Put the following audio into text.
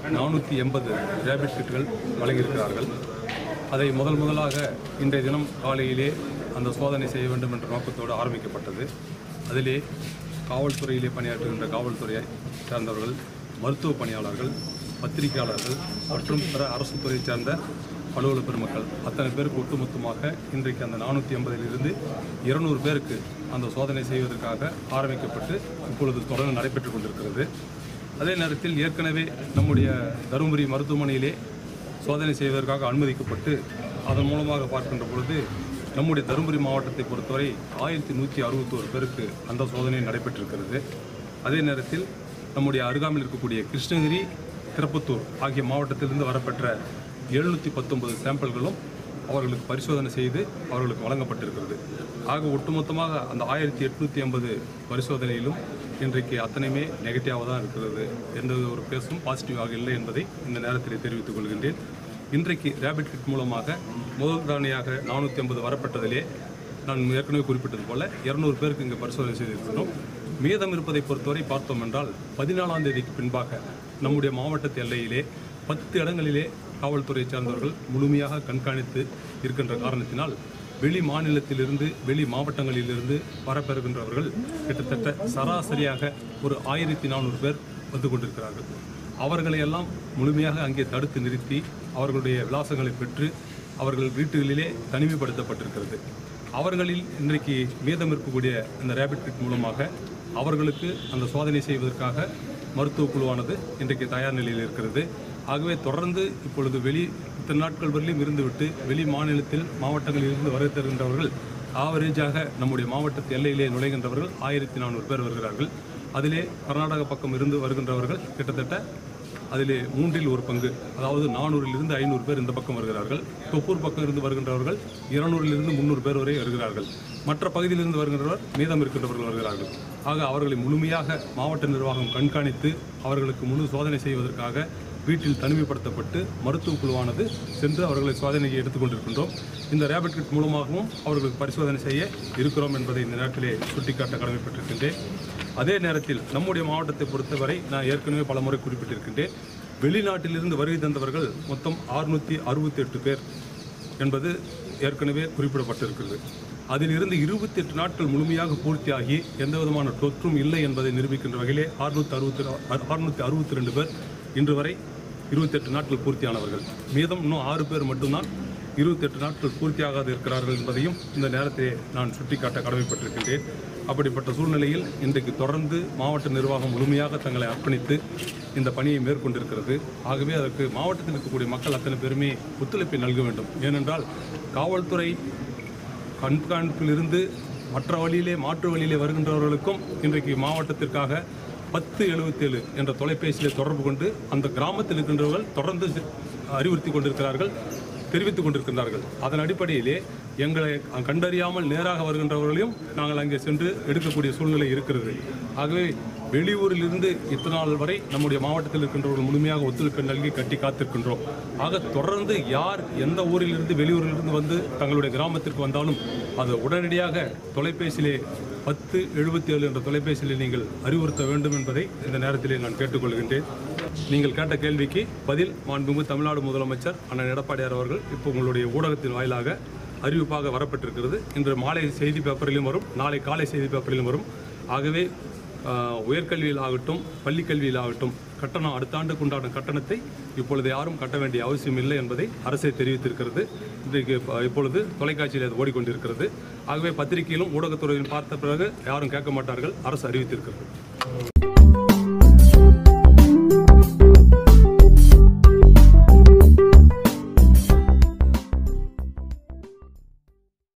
நானூற்றி எண்பது ரேபிட் கிட்டுகள் வழங்கியிருக்கிறார்கள் அதை முதல் முதலாக இன்றைய தினம் காலையிலே அந்த சோதனை செய்ய வேண்டும் என்ற நோக்கத்தோடு ஆரம்பிக்கப்பட்டது அதிலே காவல்துறையிலே பணியாற்றுகின்ற காவல்துறையை சார்ந்தவர்கள் மருத்துவ பணியாளர்கள் பத்திரிகையாளர்கள் மற்றும் பிற அரசு துறையைச் சார்ந்த அலுவலர் பெருமக்கள் அத்தனை பேருக்கு ஒட்டுமொத்தமாக இன்றைக்கு அந்த நானூற்றி எண்பதிலிருந்து இருநூறு பேருக்கு அந்த சோதனை செய்வதற்காக ஆரம்பிக்கப்பட்டு இப்பொழுது தொடர்ந்து நடைபெற்று கொண்டிருக்கிறது அதே நேரத்தில் ஏற்கனவே நம்முடைய தருமபுரி மருத்துவமனையிலே சோதனை செய்வதற்காக அனுமதிக்கப்பட்டு அதன் மூலமாக பார்க்கின்ற பொழுது நம்முடைய தருமபுரி மாவட்டத்தை பொறுத்தவரை ஆயிரத்தி நூற்றி அறுபத்தோரு பேருக்கு அந்த சோதனை நடைபெற்றிருக்கிறது அதே நேரத்தில் நம்முடைய அருகாமையில் இருக்கக்கூடிய கிருஷ்ணகிரி திருப்பத்தூர் ஆகிய மாவட்டத்திலிருந்து வரப்பெற்ற எழுநூற்றி பத்தொன்பது சாம்பிள்களும் அவர்களுக்கு பரிசோதனை செய்து அவர்களுக்கு வழங்கப்பட்டிருக்கிறது ஆக ஒட்டுமொத்தமாக அந்த ஆயிரத்தி எட்நூற்றி ஐம்பது பரிசோதனையிலும் இன்றைக்கு அத்தனையுமே நெகட்டிவாக தான் இருக்கிறது எந்த ஒரு கேஸும் பாசிட்டிவாக இல்லை என்பதை இந்த நேரத்தில் தெரிவித்துக் கொள்கின்றேன் இன்றைக்கு ரேபிட் கிட் மூலமாக முதல் தவணையாக நானூற்றி ஐம்பது வரப்பட்டதிலே நான் ஏற்கனவே குறிப்பிட்டது போல இருநூறு பேருக்கு இங்கே பரிசோதனை செய்திருக்கிறோம் மீதம் இருப்பதை பொறுத்தவரை பார்த்தோம் என்றால் பதினாலாம் தேதிக்கு பின்பாக நம்முடைய மாவட்டத்து எல்லையிலே பத்து இடங்களிலே காவல்துறை சார்ந்தவர்கள் முழுமையாக கண்காணித்து இருக்கின்ற காரணத்தினால் வெளி மாநிலத்திலிருந்து வெளி மாவட்டங்களிலிருந்து வரப்பெறுகின்றவர்கள் கிட்டத்தட்ட சராசரியாக ஒரு ஆயிரத்தி நானூறு பேர் வந்து கொண்டிருக்கிறார்கள் அவர்களை எல்லாம் முழுமையாக அங்கே தடுத்து நிறுத்தி அவர்களுடைய விலாசங்களை பெற்று அவர்கள் வீட்டுகளிலே தனிமைப்படுத்தப்பட்டிருக்கிறது அவர்களில் இன்றைக்கு மீதம் இருக்கக்கூடிய இந்த ரேபிட் கிட் மூலமாக அவர்களுக்கு அந்த சோதனை செய்வதற்காக மருத்துவ குழுவானது இன்றைக்கு தயார் நிலையில் இருக்கிறது ஆகவே தொடர்ந்து இப்பொழுது வெளி இத்தனை நாட்கள் வரையிலும் இருந்துவிட்டு வெளி மாநிலத்தில் மாவட்டங்களில் இருந்து வருகை தருகின்றவர்கள் ஆவரேஜாக நம்முடைய மாவட்டத்து எல்லையிலே நுழைகின்றவர்கள் ஆயிரத்தி நானூறு பேர் வருகிறார்கள் அதிலே கர்நாடக பக்கம் இருந்து வருகின்றவர்கள் கிட்டத்தட்ட அதிலே மூன்றில் ஒரு பங்கு அதாவது நானூறிலிருந்து ஐநூறு பேர் இந்த பக்கம் வருகிறார்கள் தொப்பூர் பக்கம் இருந்து வருகின்றவர்கள் இருநூறிலிருந்து முந்நூறு பேர் வரை வருகிறார்கள் மற்ற பகுதியிலிருந்து வருகின்றவர் மீதம் இருக்கின்றவர்கள் வருகிறார்கள் ஆக அவர்களை முழுமையாக மாவட்ட நிர்வாகம் கண்காணித்து அவர்களுக்கு முழு சோதனை செய்வதற்காக வீட்டில் தனிமைப்படுத்தப்பட்டு மருத்துவ குழுவானது சென்று அவர்களை சோதனையை எடுத்துக்கொண்டிருக்கின்றோம் இந்த ரேபிட் கிட் மூலமாகவும் அவர்களுக்கு பரிசோதனை செய்ய இருக்கிறோம் என்பதை இந்த நேரத்திலே சுட்டிக்காட்ட கடமைப்பட்டிருக்கின்றேன் அதே நேரத்தில் நம்முடைய மாவட்டத்தை பொறுத்தவரை நான் ஏற்கனவே பல முறை குறிப்பிட்டிருக்கின்றேன் வெளிநாட்டிலிருந்து வருகை தந்தவர்கள் மொத்தம் அறுநூற்றி அறுபத்தி எட்டு பேர் என்பது ஏற்கனவே குறிப்பிடப்பட்டிருக்கிறது அதில் இருந்து இருபத்தி எட்டு நாட்கள் முழுமையாக பூர்த்தியாகி எந்த விதமான தொற்றும் இல்லை என்பதை நிரூபிக்கின்ற வகையிலே அறுநூற்றி அறுபத்தி அறுநூற்றி அறுபத்தி ரெண்டு பேர் இன்று வரை இருபத்தெட்டு நாட்கள் பூர்த்தியானவர்கள் மீதம் இன்னும் ஆறு பேர் மட்டும்தான் இருபத்தெட்டு நாட்கள் பூர்த்தியாகாது இருக்கிறார்கள் என்பதையும் இந்த நேரத்திலே நான் சுட்டிக்காட்ட கடமைப்பட்டிருக்கின்றேன் அப்படிப்பட்ட சூழ்நிலையில் இன்றைக்கு தொடர்ந்து மாவட்ட நிர்வாகம் முழுமையாக தங்களை அர்ப்பணித்து இந்த பணியை மேற்கொண்டிருக்கிறது ஆகவே அதற்கு மாவட்டத்தில் இருக்கக்கூடிய மக்கள் அத்தனை பேருமே ஒத்துழைப்பை நல்க வேண்டும் ஏனென்றால் காவல்துறை கண்காணிப்பிலிருந்து மற்ற வழியிலே மாற்று வழியிலே வருகின்றவர்களுக்கும் இன்றைக்கு மாவட்டத்திற்காக பத்து எழுபத்தேழு என்ற தொலைபேசியிலே தொடர்பு கொண்டு அந்த கிராமத்தில் இருக்கின்றவர்கள் தொடர்ந்து அறிவுறுத்தி கொண்டிருக்கிறார்கள் தெரிவித்துக் கொண்டிருக்கின்றார்கள் அதன் அடிப்படையிலே எங்களை கண்டறியாமல் நேராக வருகின்றவர்களையும் நாங்கள் அங்கே சென்று எடுக்கக்கூடிய சூழ்நிலை இருக்கிறது ஆகவே வெளியூரிலிருந்து இத்தனை நாள் வரை நம்முடைய மாவட்டத்தில் இருக்கின்றவர்கள் முழுமையாக ஒத்துழைப்பு நல்கி கட்டி காத்திருக்கின்றோம் ஆக தொடர்ந்து யார் எந்த ஊரிலிருந்து வெளியூரிலிருந்து வந்து தங்களுடைய கிராமத்திற்கு வந்தாலும் அது உடனடியாக தொலைபேசியிலே பத்து எழுபத்தி ஏழு என்ற தொலைபேசியில் நீங்கள் அறிவுறுத்த வேண்டும் என்பதை இந்த நேரத்திலே நான் கேட்டுக்கொள்கின்றேன் நீங்கள் கேட்ட கேள்விக்கு பதில் மாண்புமிகு தமிழ்நாடு முதலமைச்சர் அண்ணன் எடப்பாடியார் அவர்கள் இப்போ உங்களுடைய ஊடகத்தின் வாயிலாக அறிவிப்பாக வரப்பட்டிருக்கிறது இன்று மாலை செய்தி பேப்பரிலும் வரும் நாளை காலை செய்தி பேப்பரிலும் வரும் ஆகவே ஆஹ், உயர்கல்வியில் ஆகட்டும் பள்ளிக்கல்வியில் ஆகட்டும் கட்டணம் அடுத்த ஆண்டுக்கு உண்டான கட்டணத்தை இப்பொழுது யாரும் கட்ட வேண்டிய அவசியம் இல்லை என்பதை அரசே தெரிவித்திருக்கிறது இன்றைக்கு இப்ப- இப்பொழுது தொலைக்காட்சியில் அது ஓடிக்கொண்டிருக்கிறது ஆகவே பத்திரிகையிலும் ஊடகத்துறையிலும் பார்த்த பிறகு யாரும் கேட்க மாட்டார்கள் அரசு அறிவித்திருக்கிறது